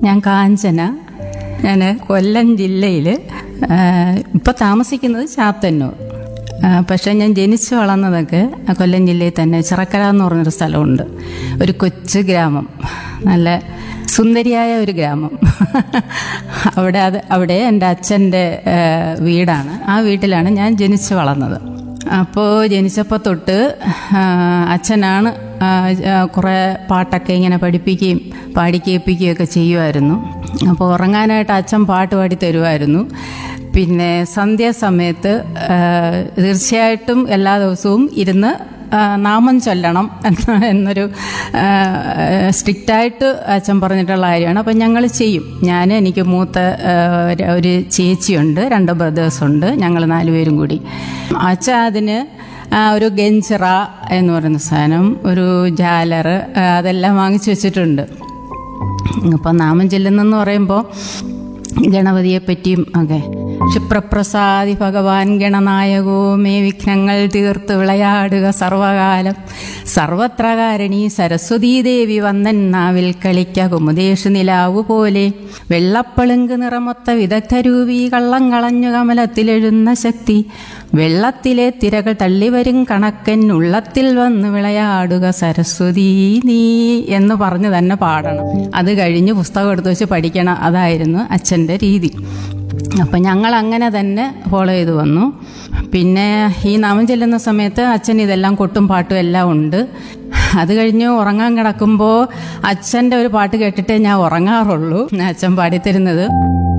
ഞാൻ കാഞ്ചന ഞാൻ കൊല്ലം ജില്ലയിൽ ഇപ്പോൾ താമസിക്കുന്നത് ചാത്തന്നൂർ ആ, പക്ഷേ ഞാൻ ജനിച്ചു വളർന്നതൊക്കെ ആ കൊല്ലം ജില്ലയിൽ തന്നെ ചിറക്കര എന്ന് പറഞ്ഞൊരു സ്ഥലമുണ്ട് ഒരു കൊച്ചു ഗ്രാമം നല്ല സുന്ദരിയായ ഒരു ഗ്രാമം അവിടെ അത് അവിടെ എൻ്റെ അച്ഛൻ്റെ ആ, വീടാണ് ആ വീട്ടിലാണ് ഞാൻ ജനിച്ചു വളർന്നത് അപ്പോൾ ജനിച്ചപ്പോൾ തൊട്ട് ആ, അച്ഛനാണ് ആ, ആ, കുറേ പാട്ടൊക്കെ ഇങ്ങനെ പഠിപ്പിക്കുകയും പാടി കേൾപ്പിക്കുകയൊക്കെ ചെയ്യുമായിരുന്നു അപ്പോൾ ഉറങ്ങാനായിട്ട് അച്ഛൻ പാട്ട് പാടി തരുമായിരുന്നു പിന്നെ സന്ധ്യാസമയത്ത് ആ, തീർച്ചയായിട്ടും എല്ലാ ദിവസവും ഇരുന്ന് ആ, നാമം ചൊല്ലണം എന്ന എന്നൊരു സ്ട്രിക്റ്റായിട്ട് അച്ഛൻ പറഞ്ഞിട്ടുള്ള കാര്യമാണ് അപ്പം ഞങ്ങൾ ചെയ്യും ഞാൻ എനിക്ക് മൂത്ത ആ, ഒരു- ഒരു ചേച്ചിയുണ്ട് രണ്ട് ബ്രദേഴ്സുണ്ട് ഞങ്ങൾ നാലുപേരും കൂടി അച്ഛൻ അതിന് ആ, ഒരു ഗഞ്ചിറ എന്ന് പറയുന്ന സാധനം ഒരു ജാലർ ആ, അതെല്ലാം വാങ്ങിച്ചു വെച്ചിട്ടുണ്ട് അപ്പോൾ നാമം ചെല്ലുന്നെന്ന് പറയുമ്പോൾ ഗണപതിയെ പറ്റിയും ഒക്കെ ക്ഷിപ്രപ്രസാദി ഭഗവാൻ ഗണനായകോ മേ വിഘ്നങ്ങൾ തീർത്ത് വിളയാടുക സർവകാലം സർവത്രകാരണി സരസ്വതീ ദേവി വന്നൻ നാവിൽ കളിക്ക കുമുദേശ് നിലാവു പോലെ വെള്ളപ്പളുങ്ക് നിറമൊത്ത വിദഗ്ധരൂപി കള്ളം കളഞ്ഞു കമലത്തിലെഴുന്ന ശക്തി വെള്ളത്തിലെ തിരകൾ തള്ളിവരും കണക്കൻ ഉള്ളത്തിൽ വന്ന് വിളയാടുക സരസ്വതീ നീ എന്ന് പറഞ്ഞ് തന്നെ പാടണം അത് കഴിഞ്ഞ് പുസ്തകം എടുത്ത് വെച്ച് പഠിക്കണം അതായിരുന്നു അച്ഛൻ്റെ രീതി അപ്പം ഞങ്ങൾ അങ്ങനെ തന്നെ ഫോളോ ചെയ്തു വന്നു പിന്നെ ഈ നാമം ചെല്ലുന്ന സമയത്ത് അച്ഛൻ ഇതെല്ലാം കൊട്ടും പാട്ടും എല്ലാം ഉണ്ട് അത് കഴിഞ്ഞ് ഉറങ്ങാൻ കിടക്കുമ്പോൾ അച്ഛൻ്റെ ഒരു പാട്ട് കേട്ടിട്ടേ ഞാൻ ഉറങ്ങാറുള്ളൂ അച്ഛൻ പാടിത്തരുന്നത്